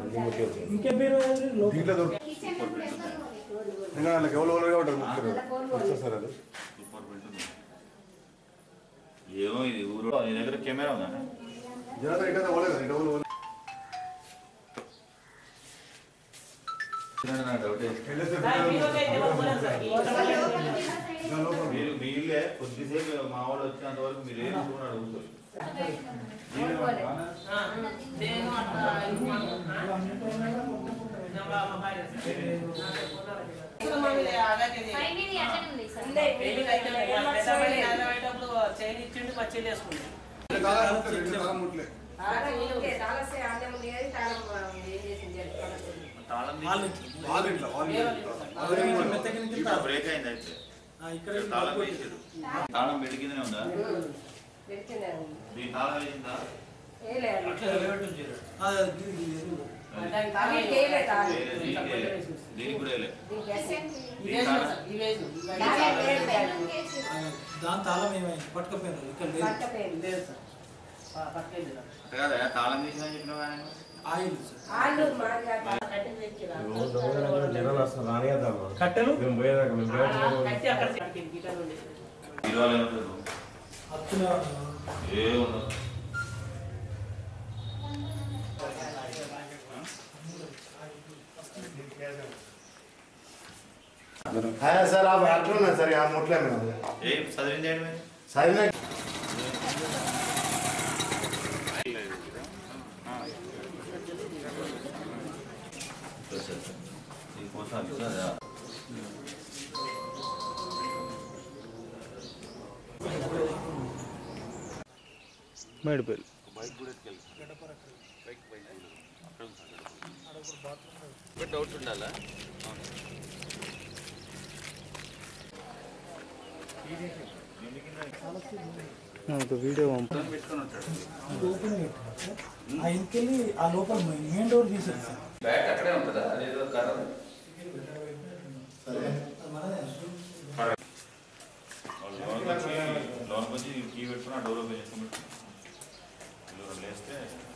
ఇంకే పేరు అది లోపల. దీంట్లో దొరుకు ఇంకా వాళ్ళకి ఎవరు ఎవరుగా ఉంటారు ముగ్గురు వచ్చేస్తారు అది సూపర్ ప్రింట్ ఉంది ఏమో ఇది ఊరు నీ దగ్గర కెమెరా ఉందా జనాలు ఇంకా పోలేదు ఇంకా ఎవరు పోలేదు. డౌట్ మీరు మీ ఇల్లే కొద్దిసేపు మా వాళ్ళు వచ్చినంత వరకు మీరు ఏం చూడండి అడుగుతారు నేను అట్లా చైన్ ఇచ్చిండు మా చెల్లి వేసుకుంది తాళం ముట్లే, రెండు తాళం ముట్లే. తాళం వాళ్ళు తీసి- వాళ్ళ ఇంట్లో, వాళ్ళ ఇంట్లో. వాళ్ళ ఇక్కడ ఇంట్లో. మెత్తగా నుంచి ఇక్కడ తాళం. బ్రేక్ అయింది అయితే ఆ, ఇక్కడ ఇక్కడ తాళం వేసారు తాళం పెడికిందనే ఉందా దీని తాళం వేసిందా అట్లా నిలబెట్టి ఉంచారు. ఆ, ఇది- ఇది- ఇది. వేరే దీనికి వేయలే. దీనికి కూడా వేయలే. దీని తాళం ఆ, దాని తాళం ఏమైంది పట్టుకపోయినారు ఇక్కడ లేదు లేదు సార్ పట్టుకెళ్ళి అట్ట కాదా తాళం తీసిందని చెప్పినావు ఆయన ఆయిల్ సార్ జనాలు అసలు రానియద్దమ్మా కట్టెలు మేము పోయేదాకా మేము పోయేదాకా కట్టి అక్కడ గిటార్ ఉండేది ఇరవై ఉంటుంది అచ్చిన ఏ ఉండదు है सर आप हट लो ना सर यहाँ मुटले में ఏ చదివింది ఏంటి మరి साइड में ఈ కోసం అడుగుతుందా మేడిపల్లి డౌట్ ఉండాలా ఒక వీడియో పెట్టుకొని ఉంటాడు ఓపెన్ పెట్టారు సార్ ఆ ఇంటికెళ్ళి ఆ లోపల మెయిన్ డోర్ తీసారు సార్ బ్యాట్ అక్కడే ఉంటుందా అదేదో కర్ర అది మనదే లోన్కి వచ్చి లోన్కి వచ్చి కీ పెట్టుకుని ఆ డోర్ ఓపెన్ చేసుకుని డోర్ లేస్తే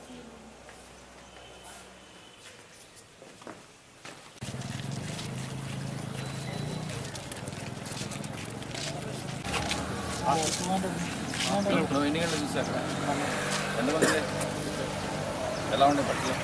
నువ్వు ఎన్ని గంటలు చూసాక ఎంతమంది ఎలా ఉండే బట్టలు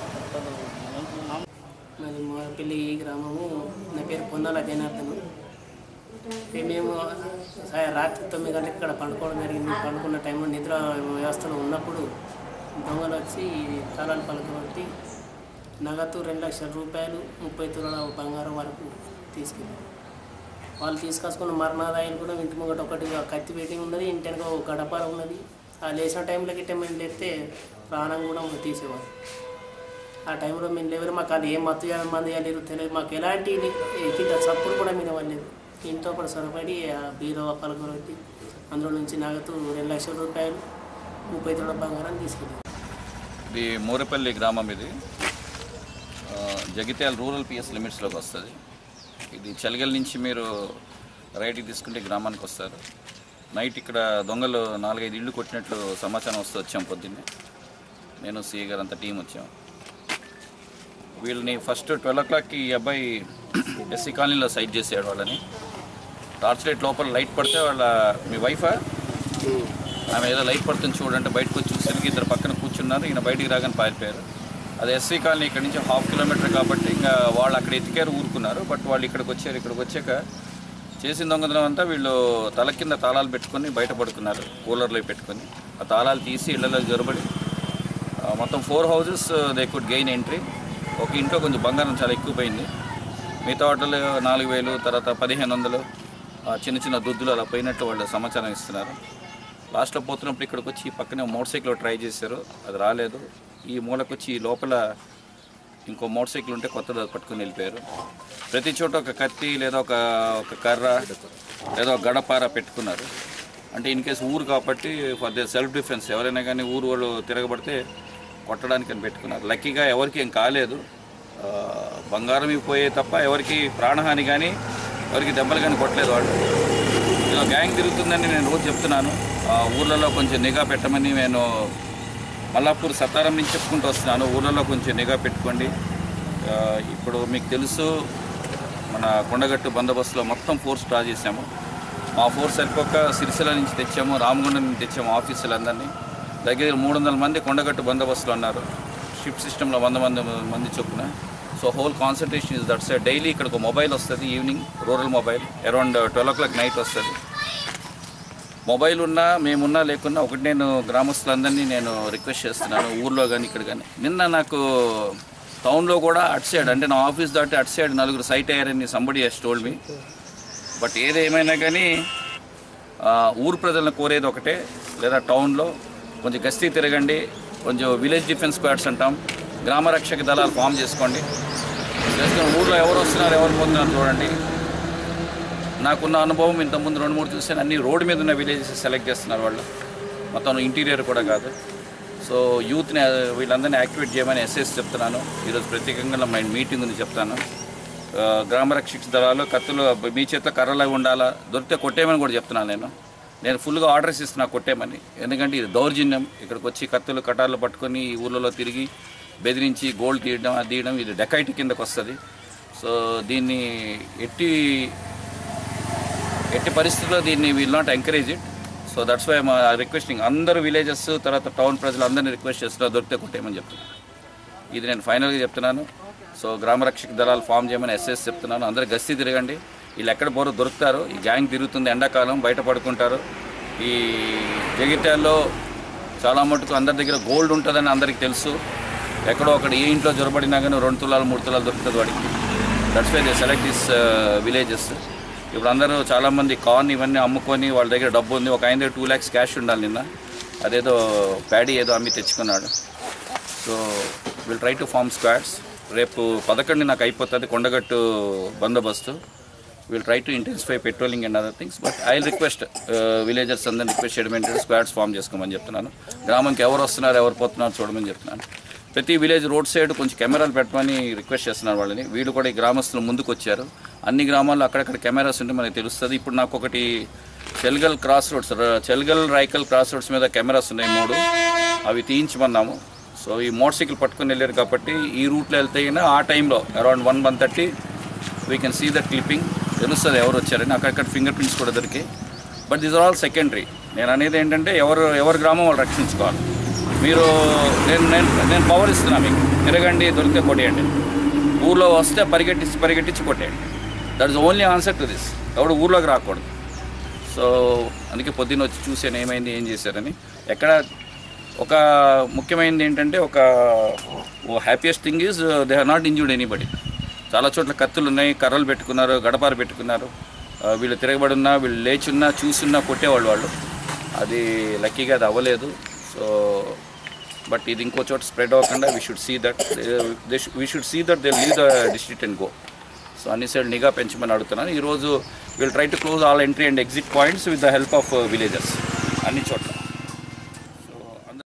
మాది మోరపల్లి గ్రామము నా పేరు పొన్నాల జనార్దన్ అయితే మేము సా- రాత్రి తొమ్మిది గంటలకు ఇక్కడ పండుకోవడం జరిగింది పండుకున్న టైంలో నిద్ర వ్యవస్థలో ఉన్నప్పుడు దొంగలు వచ్చి తాళాలు పలకబట్టి నగదు రెండు లక్షల రూపాయలు ముప్పై తులాల బంగారం వరకు తీసుకెళ్ళారు వాళ్ళు తీసుకొచ్చుకున్న మరణాదాయాలు కూడా ఇంటి ముంగట ఒకటి కత్తి పెట్టి ఉన్నది ఇంటి వెనక ఒక గడప ఉన్నది ఆ లేచిన టైంలో గిట్ట మేము లేస్తే ప్రాణం కూడా తీసేవారు ఆ టైంలో మేము లేవరు మాకు అది ఏం మత్తు చేయాలి మంది చేయలేరు తెలియదు మాకు ఎలాంటి కింద చప్పుడు కూడా మీద వాళ్ళలేదు ఇంట్లో కూడా సొరపడి ఆ బీరో పలకొరబెట్టి అందులో నుంచి నగదు రెండు లక్షల రూపాయలు ముప్పై తొడ బంగారం తీసుకెళ్ళారు ఇది మూరపల్లి గ్రామం ఇది ఆ, జగిత్యాల రూరల్ పిఎస్ లిమిట్స్లోకి వస్తుంది ఇది చలిగల నుంచి మీరు రైట్కి తీసుకుంటే గ్రామానికి వస్తారు నైట్ ఇక్కడ దొంగలు నాలుగైదు ఇళ్ళు కొట్టినట్లు సమాచారం వస్తూ వచ్చాం పొద్దున్నే నేను సిఏ గారు అంత టీం వచ్చాం వీళ్ళని ఫస్ట్ ట్వెల్వ్ ఓ క్లాక్కి ఈ అబ్బాయి ఎస్సీ కాలనీలో సైట్ చేసాడు వాళ్ళని టార్చ్ లైట్ లోపల లైట్ పడితే వాళ్ళ మీ వైఫా ఆమె ఏదో లైట్ పడుతుంది చూడంటే బయటకు వచ్చి చూసరికి ఇద్దరు పక్కన కూర్చున్నారు ఈయన బయటికి రాగానే పారిపోయారు అది ఎస్సీ కాలనీ ఇక్కడ నుంచి హాఫ్ కిలోమీటర్ కాబట్టి ఇంకా వాళ్ళు అక్కడ ఎతికారు ఊరుకున్నారు బట్ వాళ్ళు ఇక్కడికి వచ్చారు ఇక్కడికి వచ్చాక చేసిన దొంగతనం అంతా వీళ్ళు తల కింద తాళాలు పెట్టుకొని బయట పడుకున్నారు కూలర్లో పెట్టుకొని ఆ తాళాలు తీసి ఇళ్లలో జొరబడి ఆ, మొత్తం four houses they could gain entry ఒక ఇంట్లో కొంచెం బంగారం చాలా ఎక్కువ పోయింది మిగతా వాటిలో నాలుగు వేలు తర్వాత పదిహేను వందలు ఆ, చిన్న చిన్న దుద్దులు అలా పోయినట్టు వాళ్ళు సమాచారం ఇస్తున్నారు లాస్ట్లో పోతున్నప్పుడు ఇక్కడికి వచ్చి ఈ పక్కనే మోటార్ సైకిల్ ట్రై చేశారు అది రాలేదు ఈ మూలకు వచ్చి ఈ లోపల ఇంకో మోటార్ సైకిల్ ఉంటే కొత్తది అది పట్టుకొని వెళ్ళిపోయారు ప్రతి చోట ఒక కత్తి లేదా ఒక ఒక కర్ర లేదా ఒక గడపార పెట్టుకున్నారు అంటే ఇన్ కేసు ఊరు కాబట్టి ఫర్ ద సెల్ఫ్ డిఫెన్స్ ఎవరైనా కానీ ఊరు వాళ్ళు తిరగబడితే కొట్టడానికి అని పెట్టుకున్నారు లక్కీగా ఎవరికి ఏం కాలేదు ఆ, బంగారం ఇవి పోయే తప్ప ఎవరికి ప్రాణహాని కానీ ఎవరికి దెబ్బలు కానీ కొట్టలేదు వాళ్ళు ఇలా గ్యాంగ్ తిరుగుతుందని నేను రోజు చెప్తున్నాను ఆ, ఊర్లలో కొంచెం నిఘా పెట్టమని నేను మల్లాపూర్ సతారం నుంచి చెప్పుకుంటూ వస్తున్నాను ఊళ్ళలో కొంచెం నిఘా పెట్టుకోండి ఆ, ఇప్పుడు మీకు తెలుసు మన కొండగట్టు బందోబస్తులో మొత్తం ఫోర్స్ డ్రా చేశాము మా ఫోర్స్ సరిపోక సిరిసిల్ల నుంచి తెచ్చాము రామగుండం నుంచి తెచ్చాము ఆఫీసులందరినీ దగ్గర మూడు వందల మంది కొండగట్టు బందోబస్తులో ఉన్నారు షిఫ్ట్ సిస్టంలో వంద మంది మంది చొప్పున so whole concentration is that side daily ఇక్కడ ఒక మొబైల్ వస్తుంది evening rural mobile around twelve o'clock night వస్తుంది మొబైల్ ఉన్నా మేమున్నా లేకున్నా ఒకటి నేను గ్రామస్తులందరినీ నేను రిక్వెస్ట్ చేస్తున్నాను ఊర్లో కానీ ఇక్కడ కానీ నిన్న నాకు టౌన్లో కూడా అటు సైడ్ అంటే నా ఆఫీస్ దాటి అటు సైడ్ నలుగురు సైట్ అయ్యారని somebody he's told me but ఏదేమైనా కానీ ఆ, ఊరు ప్రజలను కోరేది ఒకటే లేదా టౌన్లో కొంచెం గస్తీ తిరగండి కొంచెం విలేజ్ డిఫెన్స్ స్క్వాడ్స్ అంటాం గ్రామ రక్షక దళాలు ఫామ్ చేసుకోండి చేసుకుని ఊర్లో ఎవరు వస్తున్నారు ఎవరు పోతున్నారు చూడండి నాకున్న అనుభవం ఇంతకుముందు రెండు మూడు చూసాను అన్ని రోడ్డు మీద ఉన్న విలేజెస్ సెలెక్ట్ చేస్తున్నారు వాళ్ళు మొత్తం ఇంటీరియర్ కూడా కాదు సో యూత్ని వీళ్ళందరినీ యాక్టివేట్ చేయమని ఎస్ఎస్ చెప్తున్నాను ఈరోజు ప్రత్యేకంగా నా మైండ్ మీటింగ్ ఉంది చెప్తాను ఆ, గ్రామ రక్షక దళాలు కత్తులు మీ చేతిలో కర్రలు అవి ఉండాలా దొరికితే కొట్టేయమని కూడా చెప్తున్నాను నేను నేను ఫుల్గా ఆర్డర్స్ ఇస్తున్నా కొట్టేయమని ఎందుకంటే ఇది దౌర్జన్యం ఇక్కడికి వచ్చి కత్తులు కటార్లు పట్టుకొని ఈ ఊళ్ళలో తిరిగి బెదిరించి గోల్డ్ తీయడం అది తీయడం ఇది డెకైట్ కిందకు వస్తుంది సో దీన్ని ఎట్టి ఎట్టి పరిస్థితుల్లో దీన్ని will not encourage it so that's why మా రిక్వెస్టింగ్ అందరు విలేజెస్ తర్వాత టౌన్ ప్రజలు అందరినీ రిక్వెస్ట్ చేస్తున్నా దొరికితే కొట్టేయమని చెప్తున్నాను ఇది నేను ఫైనల్గా చెప్తున్నాను సో గ్రామ రక్షక దళాలు ఫామ్ చేయమని ఎస్ఎస్ చెప్తున్నాను అందరు గస్తీ తిరగండి వీళ్ళు ఎక్కడ పోరో దొరుకుతారు ఈ గ్యాంగ్ తిరుగుతుంది ఎండాకాలం బయట పడుకుంటారు ఈ జగిత్యాల్లో చాలా మటుకు అందరి దగ్గర గోల్డ్ ఉంటుందని అందరికీ తెలుసు ఎక్కడో అక్కడ ఏ ఇంట్లో జొరబడినా కానీ రెండు తులాలు మూడు తులాలు దొరుకుతుంది వాడికి that's why they select this villages ఇప్పుడు అందరూ చాలామంది కార్న్ ఇవన్నీ అమ్ముకొని వాళ్ళ దగ్గర డబ్బు ఉంది ఒక ఆయన దగ్గర టూ ల్యాక్స్ క్యాష్ ఉండాలి నిన్న అదేదో ప్యాడీ ఏదో అమ్మి తెచ్చుకున్నాడు so will try to form squads రేపు పదకొండు నాకు అయిపోతుంది కొండగట్టు బందోబస్తు will try to intensify patrolling and other things but I request villagers అందరిని రిక్వెస్ట్ చేయడం ఏంటంటే స్క్వాడ్స్ ఫామ్ చేసుకోమని చెప్తున్నాను గ్రామంకి ఎవరు వస్తున్నారు ఎవరు పోతున్నారు చూడమని చెప్తున్నాను ప్రతి విలేజ్ రోడ్ సైడ్ కొంచెం కెమెరాలు పెట్టమని రిక్వెస్ట్ చేస్తున్నారు వాళ్ళని వీళ్ళు కూడా ఈ గ్రామస్తులు ముందుకు వచ్చారు అన్ని గ్రామాల్లో అక్కడక్కడ కెమెరాస్ ఉంటే మనకి తెలుస్తుంది ఇప్పుడు నాకు ఒకటి Chelgal cross roads Chelgal Raikal cross roads మీద కెమెరాస్ ఉన్నాయి మూడు అవి తీయించమన్నాము సో ఈ మోటార్ సైకిల్ పట్టుకొని వెళ్ళారు కాబట్టి ఈ రూట్లో వెళ్తే అయినా ఆ టైంలో around one one thirty we can see the clipping తెలుస్తుంది ఎవరు వచ్చారని అక్కడక్కడ ఫింగర్ ప్రింట్స్ కూడా దొరికాయి but this are all secondary నేను అనేది ఏంటంటే ఎవరు ఎవరి గ్రామం వాళ్ళు రక్షించుకోవాలి మీరు నేను నేను నేను పవర్ ఇస్తున్నా మీకు తిరగండి దొరికితే కొట్టేయండి ఊర్లో వస్తే పరిగెట్టించి పరిగెట్టించి కొట్టేయండి that is only answer to this ఎవడు ఊర్లోకి రాకూడదు సో అందుకే పొద్దున్న వచ్చి చూసాను ఏమైంది ఏం చేశారని ఎక్కడ ఒక ముఖ్యమైనది ఏంటంటే ఒక happiest thing is they are not injured anybody చాలా చోట్ల కత్తులు ఉన్నాయి కర్రలు పెట్టుకున్నారు గడపారు పెట్టుకున్నారు ఆ, వీళ్ళు తిరగబడి ఉన్నా వీళ్ళు లేచున్నా చూసున్నా కొట్టేవాళ్ళు వాళ్ళు అది లక్కీగా అది అవ్వలేదు సో బట్ ఇది ఇంకో చోట స్ప్రెడ్ అవ్వకుండా we should see that we should see that they leave the district and go so అన్ని సైడ్ నిఘా పెంచమని అడుగుతున్నాను ఈరోజు will try to close all entry and exit points with the help of villagers అన్ని చోట్ల